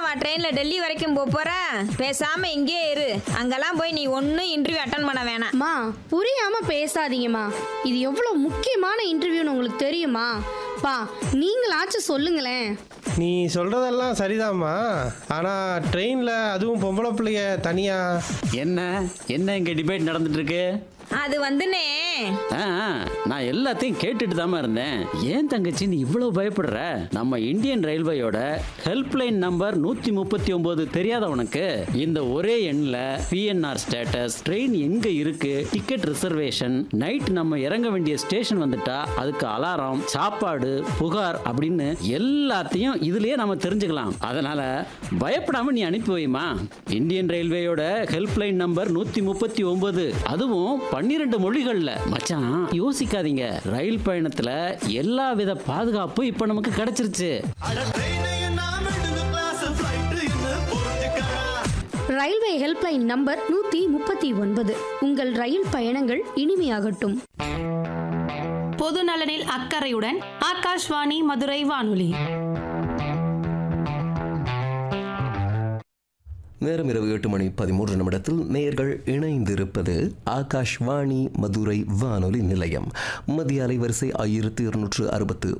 இப்போவா ட்ரெயினில் டெல்லி வரைக்கும் போக போற பேசாம இங்கேயே இரு அங்கெல்லாம் போய் நீ ஒன்றும் இன்டர்வியூ அட்டன் பண்ண வேணாம் அம்மா புரியாம பேசாதீங்கம்மா இது எவ்வளவு முக்கியமான இன்டர்வியூன்னு உங்களுக்கு தெரியுமா பா நீங்களாச்சும் சொல்லுங்களேன் நீ சொல்கிறதெல்லாம் சரிதாம்மா ஆனால் ட்ரெயினில் அதுவும் பொம்பளை பிள்ளைய தனியாக என்ன என்ன இங்கே டிபேட் நடந்துட்டு இருக்கு அது வந்துனே ஆ, ஆ, நான் எல்லாத்தையும் கேட்டுட்டு தாமா இருந்தேன் ஏன் தங்கச்சி நீ இவ்வளவு பயப்படுற நம்ம இந்தியன் ரயில்வேயோட ஹெல்ப்லைன் நம்பர் நூத்தி முப்பத்தி ஒன்பது தெரியாத உனக்கு இந்த ஒரே எண்ணில் பிஎன்ஆர் ஸ்டேட்டஸ் ட்ரெயின் எங்க இருக்கு டிக்கெட் ரிசர்வேஷன் நைட் நம்ம இறங்க வேண்டிய ஸ்டேஷன் வந்துட்டா அதுக்கு அலாரம் சாப்பாடு புகார் அப்படின்னு எல்லாத்தையும் இதுலயே நம்ம தெரிஞ்சுக்கலாம் அதனால பயப்படாம நீ அனுப்பி வைமா இந்தியன் ரயில்வேயோட ஹெல்ப்லைன் நம்பர் நூத்தி முப்பத்தி ஒன்பது அதுவும் பன்னிரெண்டு மொழிகள்ல மச்சான் யோசிக்காதீங்க ரயில் பயணத்துல எல்லா வித பாதுகாப்பும் இப்ப நமக்கு கிடைச்சிருச்சு ரயில்வே ஹெல்ப்லைன் நம்பர் நூத்தி முப்பத்தி ஒன்பது உங்கள் ரயில் பயணங்கள் இனிமையாகட்டும் பொது நலனில் அக்கறையுடன் ஆகாஷ்வாணி மதுரை வானொலி நேரம் இரவு எட்டு மணி பதிமூன்று நிமிடத்தில் நேர்கள் இணைந்திருப்பது ஆகாஷ்வாணி மதுரை வானொலி நிலையம் மத்திய அலைவரிசை ஆயிரத்தி இருநூற்று அறுபத்து